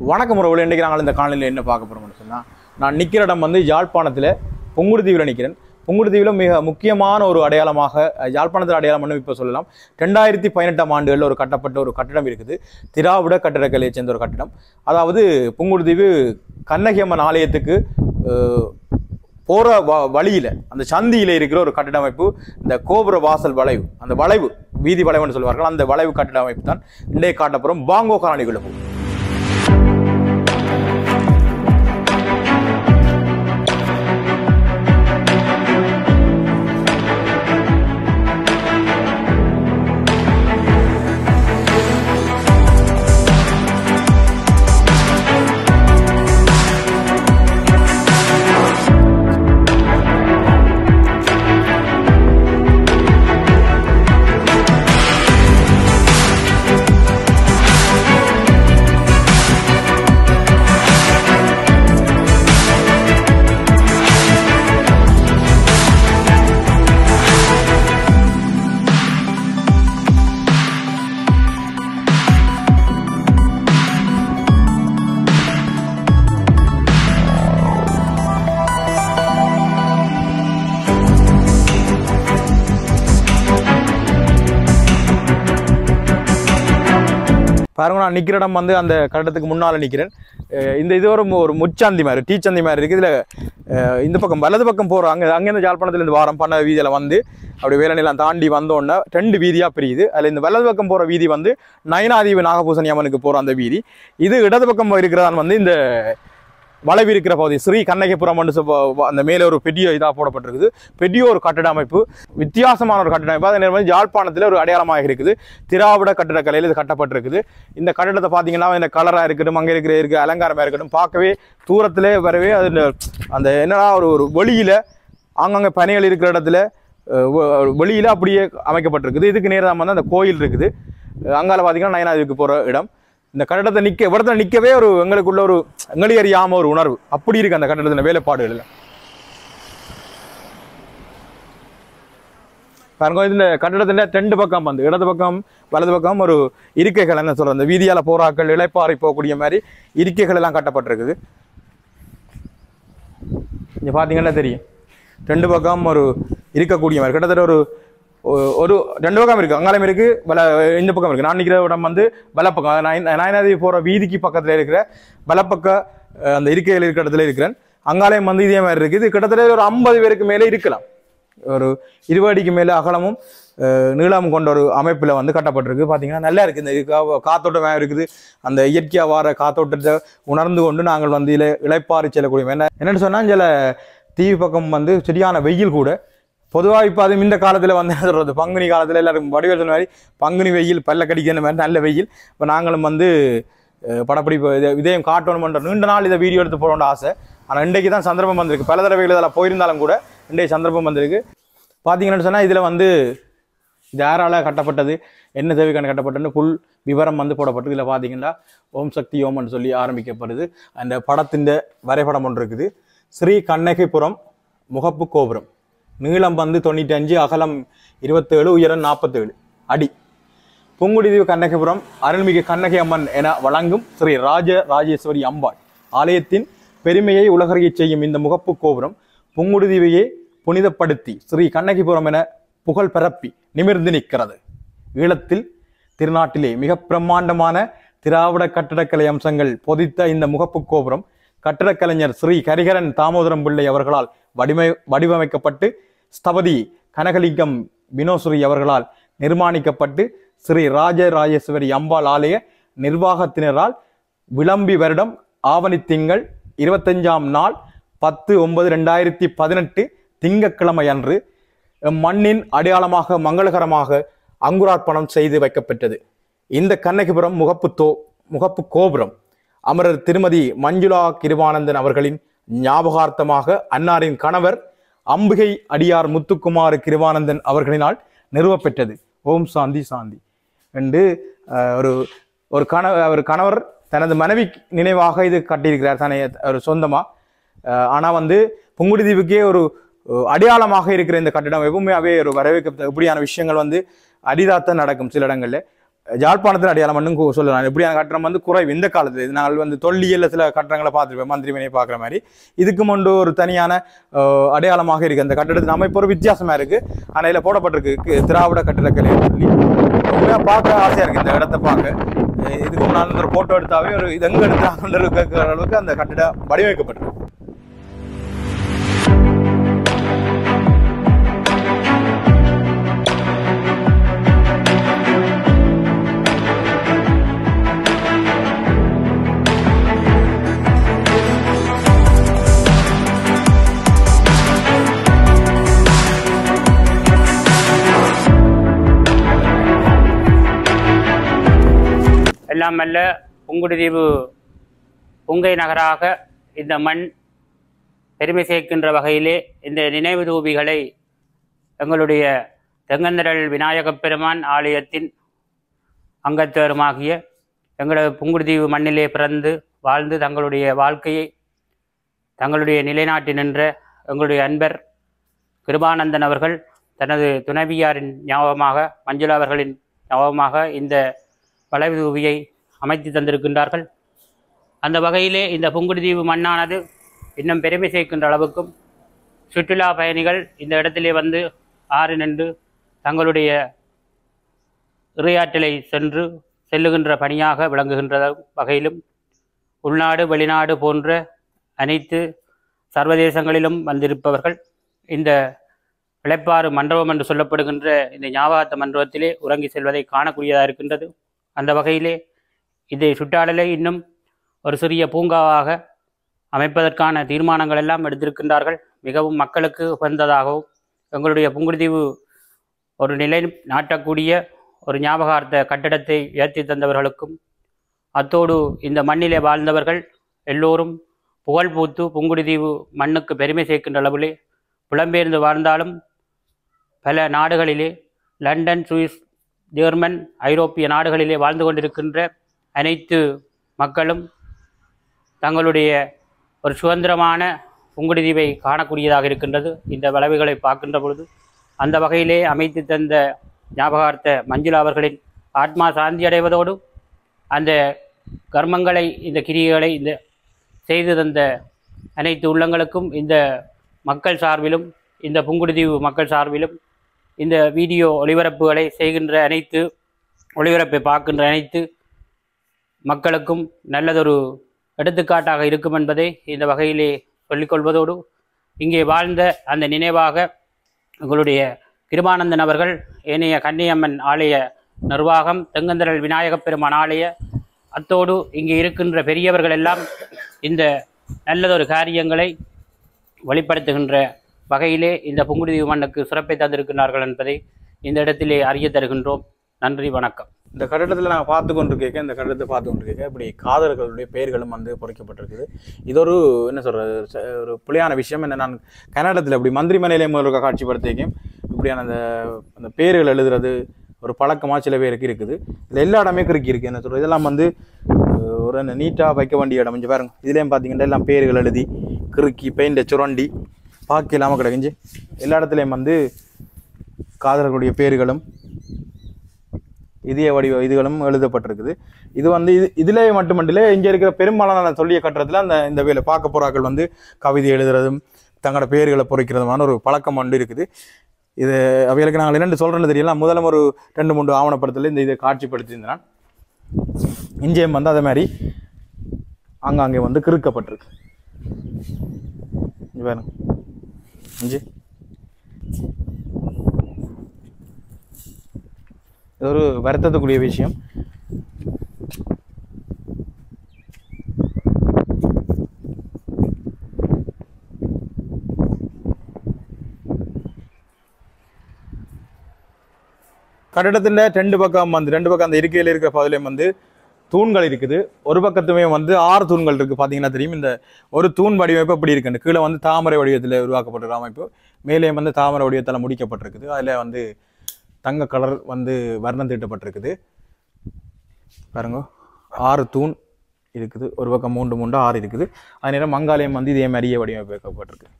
வணக்கம் உறவுகள் இன்றைக்கு நாங்கள் இந்த காலையில் என்ன பார்க்க போகிறோம்னு சொன்னால் நான் நிற்கிற இடம் வந்து யாழ்ப்பாணத்தில் புங்குடுதீவில் நிற்கிறேன் புங்குடுதீவில் மிக முக்கியமான ஒரு அடையாளமாக அஹ், யாழ்ப்பாணத்தில் அடையாளம்னு இப்போ சொல்லலாம் ரெண்டாயிரத்தி பதினெட்டாம் ஆண்டுகளில் ஒரு கட்டப்பட்ட ஒரு கட்டடம் இருக்குது திராவிட கட்டடக்கலையை சேர்ந்த ஒரு கட்டடம் அதாவது புங்குடுதீவு கண்ணகி அம்மன் ஆலயத்துக்கு அஹ், போகிற வ வழியில் அந்த சந்தியில் இருக்கிற ஒரு கட்டடமைப்பு இந்த கோபுர வாசல் வளைவு அந்த வளைவு வீதி வளைவுன்னு சொல்வார்கள் அந்த வளைவு கட்டடமைப்பு தான் இன்றைய காட்டப்புறம் பாங்கோ காலனிக்குள்ள போகும் பாருங்க நான் நிற்கிற இடம் வந்து அந்த கட்டடத்துக்கு முன்னால் நிற்கிறேன் அஹ் இந்த இது ஒரு மு- ஒரு முச்சந்தி மாதிரி டீச்சந்தி மாதிரி இருக்குது இதில் இந்த பக்கம் வலது பக்கம் போகிறோம் அங்கே அங்கேருந்து ஜாழ்ப்பாணத்துல இருந்து வாரம் பண்ண வீதியில் வந்து அப்படி வேலநிலம் தாண்டி வந்தோடனே ரெண்டு வீதியாக பிரியுது அதில் இந்த வலது பக்கம் போகிற வீதி வந்து நயனாதீவு நாகபூசணி அம்மனுக்கு போகிற அந்த வீதி இது இடது பக்கம் இருக்கிறதான் வந்து இந்த வளைவு இருக்கிற பகுதி ஸ்ரீ கண்ணகிபுரம் என்று சொல்ல- அந்த மேலே ஒரு பெரிய இதாக போடப்பட்டிருக்குது பெரிய ஒரு கட்டட அமைப்பு வித்தியாசமான ஒரு கட்டட அமைப்பு அதே நேரம் வந்து யாழ்ப்பாணத்தில் ஒரு அடையாளமாக இருக்குது திராவிட கட்டடக்கலையில் இது கட்டப்பட்டிருக்குது இந்த கட்டடத்தை பார்த்தீங்கன்னா இந்த கலராக இருக்கட்டும் அங்கே இருக்கிற இருக்க அலங்காரமாக இருக்கட்டும் பார்க்கவே தூரத்திலே வரவே அது இந்த- அந்த என்னடா ஒரு ஒரு வெளியில் ஆங்காங்கே பனிகள் இருக்கிற இடத்துல அஹ், வெ- வெளியில அப்படியே அமைக்கப்பட்டிருக்குது இதுக்கு நேரம் வந்து அந்த கோயில் இருக்குது அஹ் அங்கால பார்த்தீங்கன்னா நயனாதிக்கு போகிற இடம் இந்த கட்டடத்தை நிற்க இடத்துல நிற்கவே ஒரு எங்களுக்குள்ள ஒரு எங்களுக்கு அறியாம ஒரு உணர்வு அப்படி இருக்கு அந்த கட்டடத்தின் வேலைப்பாடுகள் பாருங்க இந்த கட்டடத்தின் ரெண்டு பக்கம் வந்து இடது பக்கம் வலது பக்கம் ஒரு இருக்கைகள் என்ன சொல்றது அந்த வீதியால போராக்கள் இளைப்பாறை போகக்கூடிய மாதிரி இருக்கைகள் எல்லாம் கட்டப்பட்டிருக்குது இங்க பாத்தீங்கன்னா தெரியும் ரெண்டு பக்கம் ஒரு இருக்கக்கூடிய மாதிரி கிட்டத்தட்ட ஒரு ஒ- ஒரு ரெண்டு பக்கம் இருக்கு அங்காலம் இருக்கு வல இந்த பக்கம் இருக்கு நான் நிற்கிற இடம் வந்து வலப்பக்கம் அதாவது நயன் நயனாதி போற வீதிக்கு பக்கத்துல இருக்கிற வலப்பக்க அஹ், அந்த இருக்கைகள் இருக்கிற இடத்துல இருக்கிறேன் அங்காலயம் வந்து இதே மாதிரி இருக்கு இது கிட்டத்தட்ட ஒரு ஐம்பது பேருக்கு மேலே இருக்கலாம் ஒரு இருபது அடிக்கு மேலே அகலமும் அஹ், நீளமும் கொண்ட ஒரு அமைப்பில் வந்து கட்டப்பட்டிருக்கு பார்த்தீங்கன்னா நல்லா இருக்குது இந்த கா- காத்தோட்டமாக இருக்குது அந்த இயற்கையாக வர காத்தோட்டத்தை உணர்ந்து கொண்டு நாங்கள் வந்து இதில் இளைப்பாரி செல்லக்கூடிய என்ன என்னென்னு சொன்னால் சில தீவு பக்கம் வந்து சரியான வெயில் கூட பொதுவாக இப்போ அதுவும் இந்த காலத்தில் வந்து என்ன சொல்றது பங்குனி காலத்தில் எல்லாரும் வடிவேல் சொன்ன மாதிரி பங்குனி வெயில் பல்ல கடிக்கிற மாதிரி நல்ல வெயில் இப்போ நாங்களும் வந்து அஹ், படப்பிடிப்பு இதை இதையும் காட்டணுமன்ற நீண்ட நாள் இதை வீடியோ எடுத்து போடணும்னு ஆசை ஆனால் இன்றைக்கு தான் சந்தர்ப்பம் வந்திருக்கு பல தடவைகள் இதில் போயிருந்தாலும் கூட இன்றைய சந்தர்ப்பம் வந்திருக்கு பார்த்தீங்கன்னு சொன்னால் இதில் வந்து இது யாரால கட்டப்பட்டது என்ன தேவைக்கான கட்டப்பட்டதுன்னு ஃபுல் விவரம் வந்து போடப்பட்டு இதில் பார்த்தீங்கன்னா ஓம் சக்தி ஓம்னு சொல்லி ஆரம்பிக்கப்படுது அந்த படத்தின் வரைபடம் ஒன்று இருக்குது ஸ்ரீ கண்ணகிபுரம் முகப்பு கோபுரம் நீளம் வந்து தொண்ணூற்றி அஞ்சு அகலம் இருபத்தேழு உயரம் நாற்பத்தேழு அடி புங்குடிதீவு கண்ணகிபுரம் அருள்மிகு கண்ணகி அம்மன் என வழங்கும் ஸ்ரீ ராஜ ராஜேஸ்வரி அம்பாள் ஆலயத்தின் பெருமையை உலகறியச் செய்யும் இந்த முகப்பு கோபுரம் புங்குடுதீவையே புனிதப்படுத்தி ஸ்ரீ கண்ணகிபுரம் என புகழ் பரப்பி நிமிர்ந்து நிற்கிறது ஈழத்தில் திருநாட்டிலே மிக பிரம்மாண்டமான திராவிட கட்டடக்கலை அம்சங்கள் பொதித்த இந்த முகப்பு கோபுரம் கட்டடக்கலைஞர் ஸ்ரீ கரிகரன் தாமோதரம் பிள்ளை அவர்களால் வடிமை வடிவமைக்கப்பட்டு ஸ்தபதி கனகலிங்கம் வினோஸ்ரீ அவர்களால் நிர்மாணிக்கப்பட்டு ஸ்ரீ ராஜராஜேஸ்வரி அம்பாள் ஆலய நிர்வாகத்தினரால் விளம்பி வருடம் ஆவணி திங்கள் இருபத்தஞ்சாம் நாள் பத்து ஒன்பது ரெண்டாயிரத்தி பதினெட்டு திங்கட்கிழமை அன்று மண்ணின் அடையாளமாக மங்களகரமாக அங்குரார்ப்பணம் செய்து வைக்கப்பட்டது இந்த கண்ணகிபுரம் முகப்பு தோ முகப்பு கோபுரம் அமரர் திருமதி மஞ்சுளா கிருபானந்தன் அவர்களின் ஞாபகார்த்தமாக அன்னாரின் கணவர் அம்பிகை அடியார் முத்துக்குமார் கிருபானந்தன் அவர்களினால் நிறுவப்பெற்றது ஓம் சாந்தி சாந்தி என்று அஹ், ஒரு ஒரு கண ஒரு கணவர் தனது மனைவி நினைவாக இது கட்டியிருக்கிறார் தன்னை ஒரு சொந்தமா அஹ், ஆனா வந்து புங்குடுதீவுக்கே ஒரு அஹ், அடையாளமாக இருக்கிற இந்த கட்டிடம் எப்பவுமே ஒரு வரவேற்க இப்படியான விஷயங்கள் வந்து அரிதாத்தான் நடக்கும் சில இடங்கள்ல யாழ்ப்பாணத்தில் அடையாளம் மட்டும் கு- சொல்லலாம் இப்படியான கட்டணம் வந்து குறைவு இந்த காலத்தில் இது நாங்கள் வந்து தொல்லியல்ல சில கட்டடங்களை பார்த்துருப்போம் மந்திரி மனையை பார்க்குற மாதிரி இதுக்கு முன்பு ஒரு தனியான அஹ், அடையாளமாக இருக்கு அந்த கட்டடத்தின் அமைப்பு ஒரு வித்தியாசமா இருக்கு ஆனால் இதில் போடப்பட்டிருக்கு கு- திராவிட கட்டிடக்கலை சொல்லி உண்மையாக பார்க்க ஆசையா இருக்கு இந்த இடத்த பார்க்க அஹ், இதுக்கு முன்னால் ஒரு போட்டோ எடுத்தாவே ஒரு இது எங்க எடுத்தாங்கன்ற இருக்கிற அளவுக்கு அந்த கட்டிடம் வடிவமைக்கப்பட்டிருக்கு எல்லாம் அல்ல புங்குடுதீவு புங்கை நகராக இந்த மண் பெருமை சேர்க்கின்ற வகையிலே இந்த நினைவு தூபிகளை எங்களுடைய தெங்கந்தரல் விநாயகப் பெருமான் ஆலயத்தின் அங்கத்தவருமாகிய எங்களது புங்குடுதீவு மண்ணிலே பிறந்து வாழ்ந்து தங்களுடைய வாழ்க்கையை தங்களுடைய நிலைநாட்டி நின்ற எங்களுடைய அன்பர் கிருபானந்தன் அவர்கள் தனது துணைவியாரின் ஞாபகமாக மஞ்சுளா அவர்களின் ஞாபகமாக இந்த வளைவுதூவியை அமைத்து தந்திருக்கின்றார்கள் அந்த வகையிலே இந்த புங்குடுதீவு மண்ணானது இன்னும் பெருமை சேர்க்கின்ற அளவுக்கும் சுற்றுலா பயணிகள் இந்த இடத்திலே வந்து ஆறு நின்று தங்களுடைய இறையாற்றலை சென்று செல்லுகின்ற பணியாக விளங்குகின்ற வகையிலும் உள்நாடு வெளிநாடு போன்ற அனைத்து சர்வதேசங்களிலும் வந்திருப்பவர்கள் இந்த இளைப்பாறு மண்டபம் என்று சொல்லப்படுகின்ற இந்த ஞாபகத்த மண்டபத்திலே உறங்கி செல்வதை காணக்கூடியதாக இருக்கின்றது அந்த வகையிலே இதை சுற்றாடலை இன்னும் ஒரு சிறிய பூங்காவாக அமைப்பதற்கான தீர்மானங்கள் எல்லாம் எடுத்திருக்கின்றார்கள் மிகவும் மக்களுக்கு உகந்ததாகவும் எங்களுடைய புங்குடுதீவு ஒரு நிலை நாட்டக்கூடிய ஒரு ஞாபகார்த்த கட்டடத்தை ஏற்றி தந்தவர்களுக்கும் அத்தோடு இந்த மண்ணிலே வாழ்ந்தவர்கள் எல்லோரும் புகழ் பூத்து புங்குடுதீவு மண்ணுக்கு பெருமை சேர்க்கின்ற அளவிலே புலம்பெயர்ந்து வாழ்ந்தாலும் பல நாடுகளிலே லண்டன் சுவிஸ் ஜெர்மன் ஐரோப்பிய நாடுகளிலே வாழ்ந்து கொண்டிருக்கின்ற அனைத்து மக்களும் தங்களுடைய ஒரு சுதந்திரமான புங்குடுதீவை காணக்கூடியதாக இருக்கின்றது இந்த விளைவுகளை பார்க்கின்ற பொழுது அந்த வகையிலே அமைத்து தந்த ஞாபகார்த்த மஞ்சுளா அவர்களின் ஆத்மா சாந்தி அடைவதோடு அந்த கர்மங்களை இந்த கிரியைகளை இந்த செய்து தந்த அனைத்து உள்ளங்களுக்கும் இந்த மக்கள் சார்பிலும் இந்த புங்குடுதீவு மக்கள் சார்பிலும் இந்த வீடியோ ஒளிபரப்புகளை செய்கின்ற அனைத்து ஒளிபரப்பை பார்க்கின்ற அனைத்து மக்களுக்கும் நல்லதொரு எடுத்துக்காட்டாக இருக்கும் என்பதை இந்த வகையிலே சொல்லிக்கொள்வதோடு இங்கே வாழ்ந்த அந்த நினைவாக எங்களுடைய கிருபானந்தன் அவர்கள் ஏனைய கன்னியம்மன் ஆலய நிர்வாகம் தெங்கந்தரல் விநாயகப் பெருமான் ஆலய அத்தோடு இங்கே இருக்கின்ற பெரியவர்கள் எல்லாம் இந்த நல்லதொரு காரியங்களை வெளிப்படுத்துகின்ற வகையிலே இந்த புங்குடுதீவு மண்ணுக்கு சிறப்பை தந்திருக்கிறார்கள் என்பதை இந்த இடத்திலே அறிய தருகின்றோம் நன்றி வணக்கம் இந்த கட்டடத்தில் நாங்கள் பார்த்து கொண்டு கேட்க இந்த கட்டடத்தை பார்த்து கொண்டு கேட்க இப்படி காதலர்களுடைய பெயர்களும் வந்து பொறிக்கப்பட்டிருக்குது இது ஒரு என்ன சொல்கிறது ஒரு புலியான விஷயம் என்ன நான் கன்னடத்தில் இப்படி மந்திரி மனையிலே முதல்ல காட்சிப்படுத்திக்கும் இப்படியான அந்த அந்த பேர்கள் எழுதுறது ஒரு பழக்கமாக சில பேருக்கு இருக்குது இதில் எல்லா இடமே கிறுக்கி இருக்குது என்ன சொல்கிறது இதெல்லாம் வந்து அஹ், ஒரு நீட்டாக வைக்க வேண்டிய இடம் கொஞ்சம் பாருங்க இதுலேயும் பார்த்தீங்கன்னா எல்லாம் பேர்கள் எழுதி கிறுக்கி பெயிண்டை சுரண்டி பாக்கி இல்லாமல் கிடக்குஞ்சு எல்லா இடத்துலையும் வந்து காதலர்களுடைய பேர்களும் இதய வடிவ இதுகளும் எழுதப்பட்டிருக்குது இது வந்து இது இதிலே மட்டுமண்டிலே இங்கே இருக்கிற பெரும்பாலான சொல்லிய கட்டுறதுல அந்த இந்த வேலை பார்க்க போறாக்கள் வந்து கவிதை எழுதுறதும் தங்களோட பெயர்களை பொறிக்கிறதுமான ஒரு பழக்கம் ஒன்று இருக்குது இது அவைகளுக்கு நாங்கள் இரண்டு சொல்கிறேன்னு தெரியல முதல்ல ஒரு ரெண்டு மூன்று ஆவணப்படத்தில் இந்த இதை காட்சிப்படுத்தியிருந்தேன் இங்கேயும் வந்து அதே மாதிரி ஆங்காங்கே வந்து கிறுக்கப்பட்டிருக்கு இங்க பாருங்க இஞ்சி இது ஒரு வருத்தத்துக்குரிய விஷயம் கட்டடத்தில் ரெண்டு பக்கம் வந்து ரெண்டு பக்கம் அந்த இருக்கையில் இருக்கிற பகுதியிலையும் வந்து தூண்கள் இருக்குது ஒரு பக்கத்துமே வந்து ஆறு தூண்கள் இருக்கு பார்த்தீங்கன்னா தெரியும் இந்த ஒரு தூண் வடிவமைப்பு இப்படி இருக்குன்னு கீழே வந்து தாமரை வடிவத்தில் உருவாக்கப்பட்டிருக்க அமைப்பு மேலே வந்து தாமரை வடிவத்தில் முடிக்கப்பட்டிருக்குது அதில் வந்து தங்க கலர் வந்து வர்ணம் தீட்டப்பட்டிருக்குது பாருங்க ஆறு தூண் இருக்குது ஒரு பக்கம் மூன்று மூன்று ஆறு இருக்குது அது நேரம் மங்காலயம் வந்து இதே மாதிரியே வடிவமைக்கப்பட்டிருக்கு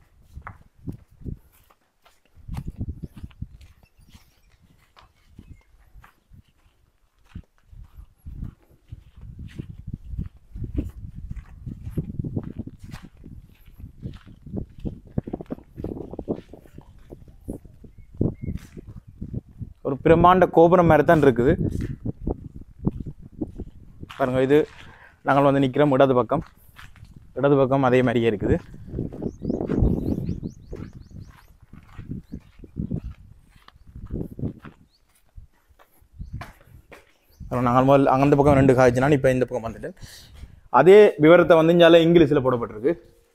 ஒரு பிரம்மாண்ட கோபுரம் மாதிரி தான் இருக்குது பாருங்க இது நாங்கள் வந்து நிற்கிறோம் இடது பக்கம் இடது பக்கம் அதே மாதிரியே இருக்குது அப்புறம் நாங்கள் முதல்ல அந்த பக்கம் ரெண்டு காய்ச்சினா இப்போ இந்த பக்கம் வந்துட்டேன் அதே விவரத்தை வந்து இங்கால இங்கிலீஷில் போடப்பட்டிருக்கு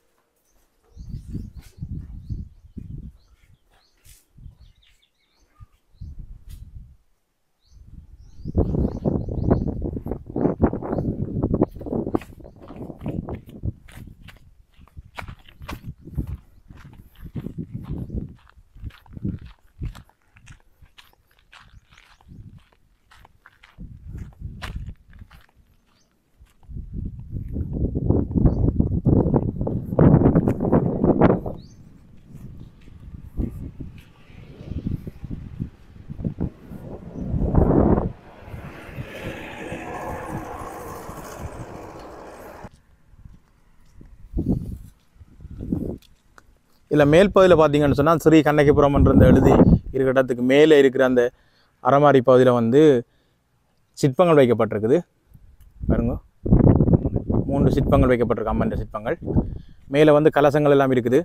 இதில் மேல் பகுதியில் பார்த்தீங்கன்னு சொன்னால் ஸ்ரீ கண்ணகிபுரம்ன்ற அந்த எழுதி இருக்கிற இடத்துக்கு மேலே இருக்கிற அந்த அறமாரி பகுதியில் வந்து சிற்பங்கள் வைக்கப்பட்டிருக்குது பாருங்க மூன்று சிற்பங்கள் வைக்கப்பட்டிருக்கு அம்மன் சிற்பங்கள் மேலே வந்து கலசங்கள் எல்லாம் இருக்குது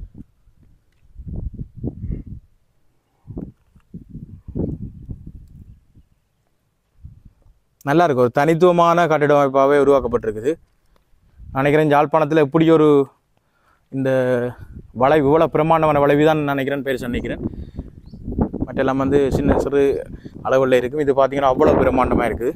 நல்லா இருக்கு ஒரு தனித்துவமான கட்டிட அமைப்பாகவே உருவாக்கப்பட்டிருக்குது நான் நினைக்கிறேன் யாழ்ப்பாணத்தில் இப்படி ஒரு இந்த வளைவு இவ்வளோ பிரம்மாண்டமான வளைவு தான் நினைக்கிறேன் பேர் நினைக்கிறேன் மற்றெல்லாம் வந்து சின்ன சிறு அளவில் இருக்கும் இது பார்த்தீங்கன்னா அவ்வளோ பிரம்மாண்டமாக இருக்குது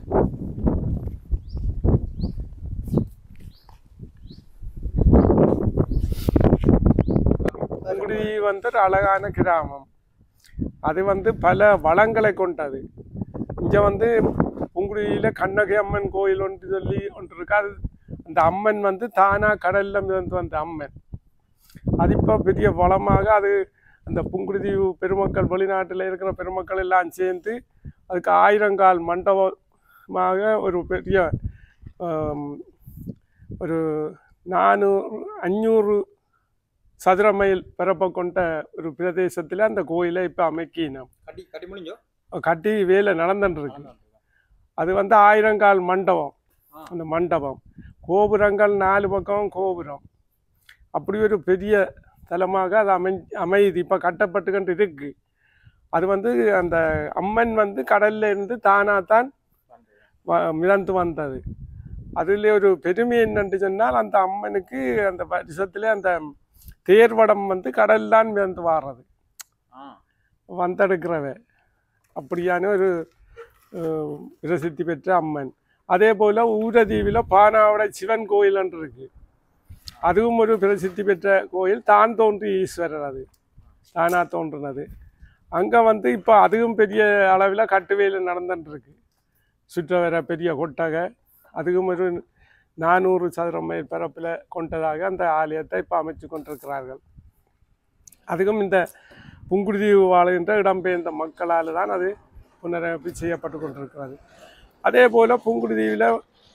புங்குடி வந்து ஒரு அழகான கிராமம் அது வந்து பல வளங்களை கொண்டது இங்கே வந்து புங்குடியில் கண்ணகி அம்மன் கோயில் ஒன்று சொல்லி ஒன்று இருக்கு அது அந்த அம்மன் வந்து தானா கடல்ல மிதந்து வந்த அம்மன் அது இப்போ பெரிய வளமாக அது அந்த புங்குடுதீவு பெருமக்கள் வெளிநாட்டில் இருக்கிற பெருமக்கள் எல்லாம் சேர்ந்து அதுக்கு ஆயிரங்கால் மண்டபமாக ஒரு பெரிய ஆம், ஒரு நானூறு அஞ்சூறு சதுர மைல் பரப்ப கொண்ட ஒரு பிரதேசத்தில் அந்த கோயிலை இப்போ அமைக்கினோம் கட்டி கட்டி முடிஞ்சோ கட்டி வேலை நடந்துட்டு இருக்கு அது வந்து ஆயிரங்கால் மண்டபம் அந்த மண்டபம் கோபுரங்கள் நாலு பக்கம் கோபுரம் அப்படி ஒரு பெரிய தலமாக அது அமை அமையுது இப்போ கட்டப்பட்டுக்கிட்டு இருக்கு அது வந்து அந்த அம்மன் வந்து கடல்ல இருந்து தானாத்தான் வ- மிதந்து வந்தது அதில் ஒரு பெருமை என்னன்னு சொன்னால் அந்த அம்மனுக்கு அந்த வருஷத்துல அந்த தேர்வடம் வந்து கடல்லாம் மிதந்து வாடுறது வந்தெடுக்கிறவ அப்படியான ஒரு அஹ், பிரசித்தி பெற்ற அம்மன் அதே போல் ஊரதீவில் பானாவடை சிவன் கோயில் என்று இருக்கு அதுவும் ஒரு பிரசித்தி பெற்ற கோயில் தான் தோன்றி ஈஸ்வரர் அது தானா தோன்றினது அங்கே வந்து இப்போ அதுவும் பெரிய அளவில் கட்டுவேலு நடந்துட்டு இருக்கு சுற்ற வர பெரிய கொட்டகை அதுவும் ஒரு நானூறு சதுரம் மைல் பரப்பில் கொண்டதாக அந்த ஆலயத்தை இப்போ அமைச்சு கொண்டிருக்கிறார்கள் அதுக்கும் இந்த புங்குடுதீவு வாழ்கின்ற இடம்பெயர்ந்த மக்களால் தான் அது புனரமைப்பு செய்யப்பட்டு கொண்டிருக்கிறது அதே போல் புங்குடுதீவில்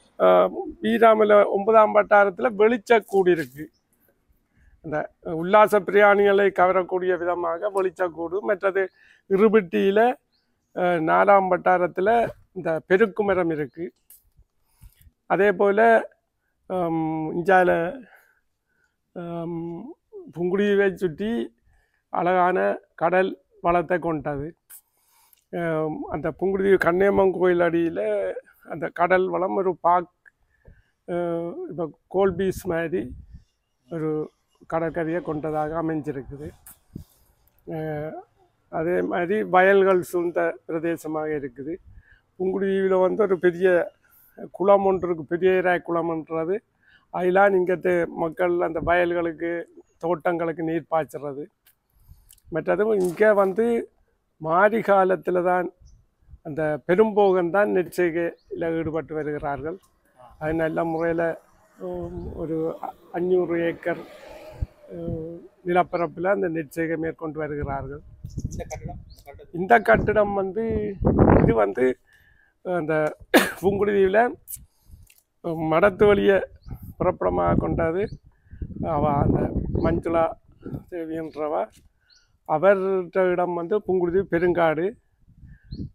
வீராமல ஒன்பதாம் வட்டாரத்தில் வெளிச்சக்கூடு இருக்கு அந்த உல்லாச பிரயாணிகளை கவரக்கூடிய விதமாக வெளிச்சக்கூடு மற்றது இருபட்டியில் நாலாம் வட்டாரத்தில் இந்த பெருக்கு மரம் இருக்குது அதே போல் இஞ்சால புங்குடியை சுற்றி அழகான கடல் வளத்தை கொண்டது ஆம், அந்த புங்குடுதீவு கண்ணியம்மன் கோயில் அடியில் அந்த கடல் வளம் ஒரு பாக் இப்போ கோல் பீச் மாதிரி ஒரு கடற்கரையை கொண்டதாக அமைஞ்சிருக்குது அஹ், அதே மாதிரி வயல்கள் சூழ்ந்த பிரதேசமாக இருக்குது புங்குடுதீவில் வந்து ஒரு பெரிய குளம் ஒன்று இருக்குது பெரிய குளம்ன்றது அதெல்லாம் இங்கத்து மக்கள் அந்த வயல்களுக்கு தோட்டங்களுக்கு நீர் பாய்ச்சுறது மற்றதும் இங்கே வந்து மாரி காலத்தில் தான் அந்த பெரும்போகன் தான் நெற்செய்கையில் ஈடுபட்டு வருகிறார்கள் அது நல்ல முறையில் ஒரு அ- அஞ்சூறு ஏக்கர் அஹ், நிலப்பரப்பில் அந்த நெற்செய்கை மேற்கொண்டு வருகிறார்கள் இந்த கட்டடம் கட்டடம் இந்த கட்டிடம் வந்து இது வந்து அந்த பூங்குடிதீவில் மடத்து வழியை புறப்படமாக கொண்டது அவ அந்த மஞ்சுளா தேவின்றவ அவர்கிட்ட இடம் வந்து புங்குடுதீவு பெருங்காடு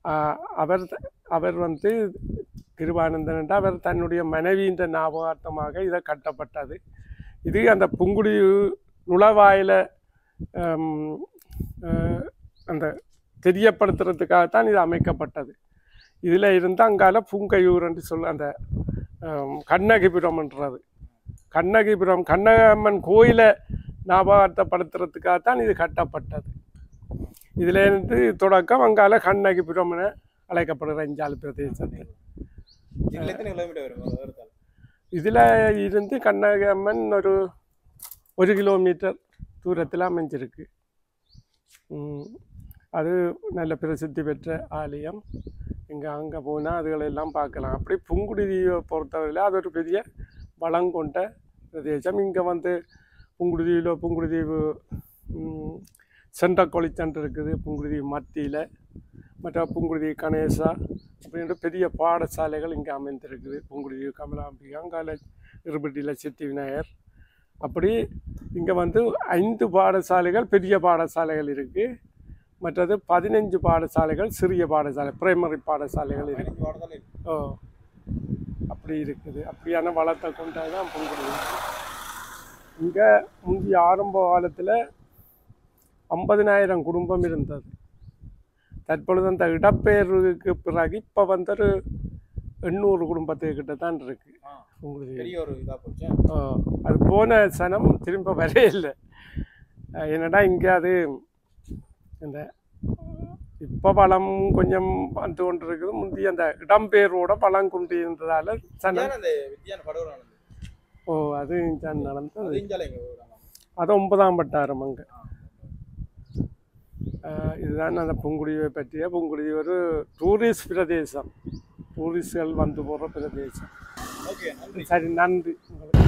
ஆஹ் அவர் அவர் வந்து கிருபானந்தன் என்ற அவர் தன்னுடைய மனைவியின் ஞாபகார்த்தமாக இதை கட்டப்பட்டது இது அந்த புங்குடி நுழைவாயில ஹம், ஆஹ், அந்த தெரியப்படுத்துறதுக்காகத்தான் இது அமைக்கப்பட்டது இதில் இருந்து அங்கால பூங்கையூர் என்று சொல்ல அந்த ஹம், கண்ணகிபுரம்ன்றது கண்ணகிபுரம் கண்ணகம்மன் கோயிலை ஞாபகப்படுத்துறதுக்காகத்தான் இது கட்டப்பட்டது இதுல இருந்து தொடக்கம் அங்கால கண்ணகிபுரம் என அழைக்கப்படுகிற இஞ்சால் பிரதேசத்தில் இதுல எத்தனை கிலோமீட்டர் வரும் ஒரு இடத்துல? இதில் இருந்து கண்ணகம்மன் ஒரு ஒரு கிலோமீட்டர் தூரத்தில் அமைஞ்சிருக்கு ம், அது நல்ல பிரசித்தி பெற்ற ஆலயம் இங்கே அங்கே போனால் அதுகளெல்லாம் பார்க்கலாம் அப்படி புங்குடுதீவை பொறுத்தவரையில் அது ஒரு பெரிய வளம் கொண்ட பிரதேசம் இங்கே வந்து புங்குடுதீவில் புங்குடுதீவு ம், சென்ற கொளிச்சன்று இருக்குது புங்குடுதீவு மத்தியில் மற்ற புங்குடுதீவு கணேசா அப்படின்ற பெரிய பாடசாலைகள் இங்கே அமைந்திருக்குது புங்குடுதீவு கமலாம்பிகா அங்கால இருபட்டியில் சித்தி விநாயகர் அப்படி இங்கே வந்து ஐந்து பாடசாலைகள் பெரிய பாடசாலைகள் இருக்குது மற்றது பதினஞ்சு பாடசாலைகள் சிறிய பாடசாலை பிரைமரி பாடசாலைகள் இருக்குது பதினஞ்சு வாரத்தால இருக்கு. ஓ அப்படி இருக்குது அப்படியான வளத்தை கொண்டது தான் புங்குடுதீவு இங்கே முந்தைய ஆரம்ப காலத்தில் ஐம்பதினாயிரம் குடும்பம் இருந்தது தற்பொழுது அந்த இடப்பெயர்வுக்கு பிறகு இப்போ வந்து ஒரு எண்ணூறு குடும்பத்துக்கிட்ட தான் இருக்கு ஆ, புங்குடுதீவு பெரிய ஒரு இதா போச்சு ஆ, அது போன சனம் திரும்ப வரவே இல்லை அஹ் என்னடா இங்கே அது இந்த இப்போ பழம் கொஞ்சம் வந்து கொண்டு இருக்குது முந்தைய அந்த இடம்பெயர்வோட பழம் கொண்டு இருந்ததால சனம் ஏன் அந்த வித்தியான படகுல நடந்தது? ஓ அது இங்கே நடந்தது அது இஞ்சால இங்க விடுறாங்க. அது ஒன்பதாம் வட்டாரம் அங்கே இதுதான் அந்த புங்குடியை பற்றிய புங்குடி ஒரு டூரிஸ்ட் பிரதேசம் டூரிஸ்ட்கள் வந்து போகிற பிரதேசம் ஓகே நன்றி சரி நன்றி உங்களுக்கு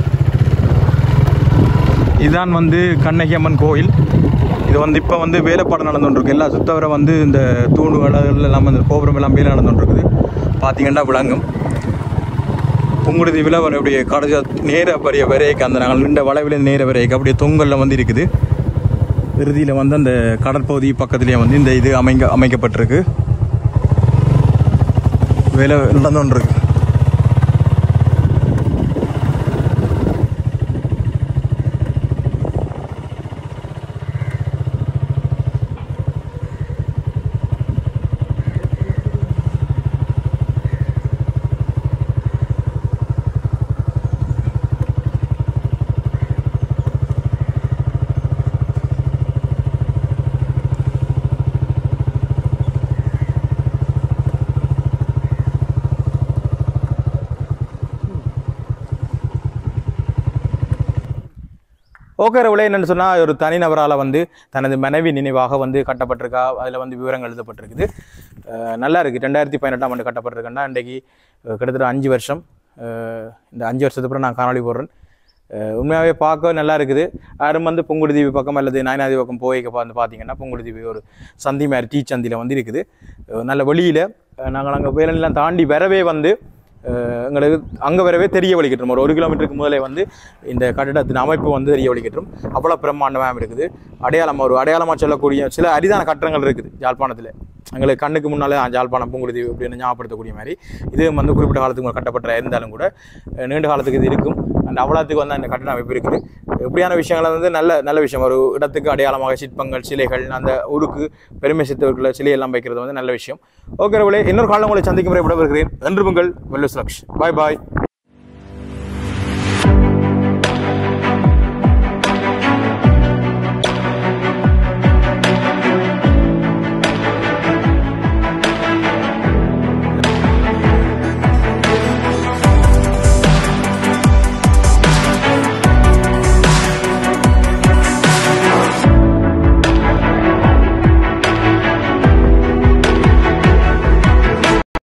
இதுதான் வந்து கண்ணகி அம்மன் கோயில் இது வந்து இப்போ வந்து வேலைப்பாடு நடந்துட்டுருக்கு எல்லா சுத்தவரை வந்து இந்த தூண்டுகள் அதுல எல்லாம் இந்த கோபுரம் எல்லாம் வேலை நடந்துட்டுருக்குது பார்த்தீங்கன்னா விளங்கும் புங்குடுதீவில் வர அப்படியே கடைசி நேர வரைய வரைக்கு அந்த நாங்கள் நின்ற வளைவில் நேர வரைக்கு அப்படியே தொங்கல்ல வந்து இருக்குது இறுதியில் வந்து அந்த கடற்பகுதி பக்கத்துலேயே வந்து இந்த இது அமைங்க அமைக்கப்பட்டிருக்கு வேலை நடந்துட்டுருக்கு ஓகே ரவுலே என்னன்னு சொன்னால் ஒரு தனிநபரால் வந்து தனது மனைவி நினைவாக வந்து கட்டப்பட்டிருக்கா அதில் வந்து விவரங்கள் எழுதப்பட்டிருக்குது அஹ் நல்லா இருக்குது ரெண்டாயிரத்தி பதினெட்டாம் ஆண்டு கட்டப்பட்டிருக்கேன்னா இன்றைக்கு அஹ் கிட்டத்தட்ட அஞ்சு வருஷம் அஹ் இந்த அஞ்சு வருஷத்துக்கு அப்புறம் நான் காணொளி போடுறேன் அஹ் உண்மையாகவே பார்க்க நல்லா இருக்குது யாரும் வந்து புங்குடுதீவு பக்கம் அல்லது நாயனாதி பக்கம் போய்க்க வந்து பார்த்தீங்கன்னா புங்குடுதீவு ஒரு சந்தி மாதிரி டீ சந்தியில் வந்து இருக்குது அஹ் நல்ல வெளியில் நாங்கள் அங்கே வேலையெல்லாம் தாண்டி வரவே வந்து அஹ் எங்களுக்கு அங்கே வரவே தெரிய வலிக்கிட்டோம் ஒரு ஒரு கிலோமீட்டருக்கு முதலே வந்து இந்த கட்டிடத்தின் அமைப்பு வந்து தெரிய வலிக்கிட்டோம் அவ்வளோ பிரம்மாண்டமாக இருக்குது அடையாளம் ஒரு அடையாளமாக சொல்லக்கூடிய சில அரிதான கட்டடங்கள் இருக்குது யாழ்ப்பாணத்தில் எங்களுக்கு கண்ணுக்கு முன்னாலே ஆ, யாழ்ப்பாணம் பூங்குருதி அப்படின்னு ஞாபகப்படுத்தக்கூடிய மாதிரி இது வந்து குறிப்பிட்ட காலத்துக்கு முன்ன கட்டப்பட்ட இருந்தாலும் கூட அஹ் நீண்ட காலத்துக்கு இது இருக்கும் அந்த அவ்வளோத்துக்கு வந்து அந்த கட்டட அமைப்பு இருக்குது இப்படியான விஷயங்களை வந்து நல்ல நல்ல விஷயம் ஒரு இடத்துக்கு அடையாளமாக சிற்பங்கள் சிலைகள் அந்த ஊருக்கு பெருமை சேர்த்தவர்களை சிலையெல்லாம் வைக்கிறது வந்து நல்ல விஷயம் ஓகே ரவுலே இன்னொரு காலம் உங்களை சந்திக்கும் முறை விடவிருக்கிறேன் என்று உங்கள் வெல்லு சுலக்ஷ் பாய் பாய்